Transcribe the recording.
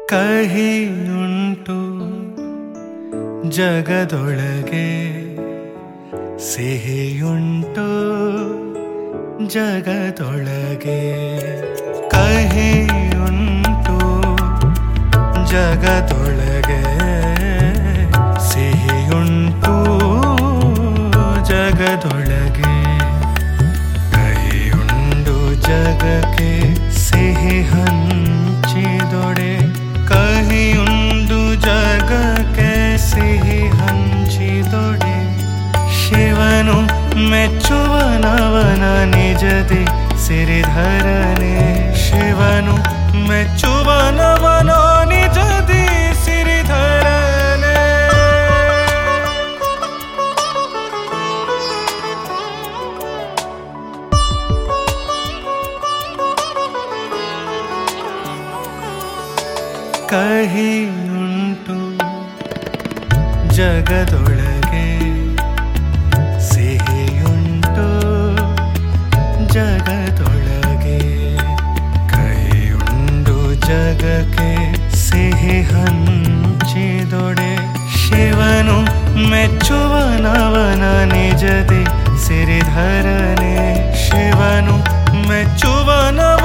ಕಹಿಯುಂಟು ಜಗದೊಳಗೆ ಸಿಹಿಯುಂಟು ಜಗದೊಳಗೆ ಕಹಿಯುಂಟು ಜಗದೊಳಗೆ ಸಿಹಿಯುಂಟು ಜಗದೊಳಗೆ ಕಹಿಯುಂಡು ಜಗಕ್ಕೆ ಸಿಹಿ ಹಂಚಿದೊಡೆ ಕಹಿಯುಂಡು ಜಗಕ್ಕೆ ಸಿಹಿ ಹಂಚಿದೊಡೆ ಶಿವನು ಮೆಚ್ಚುವನವನ ನಿಜದಿ ಸಿರಿಧರನೆ ಶಿವನು ಮೆಚ್ಚುವನವನ ನಿಜದಿ ಸಿರಿಧರನೆ ಕಹಿಯುಂಟು ಜಗದೊಳಗೆ ಸಿಹಿಯುಂಟು ಜಗದೊಳಗೆ ಕಹಿಯುಂಡು ಜಗಕ್ಕೆ ಸಿಹಿ ಹಂಚಿದೊಡೆ ಶಿವನು ಮೆಚ್ಚುವನವನ ನಿಜದಿ ಸಿರಿಧರನೆ ಶಿವನು ಮೆಚ್ಚುವನವ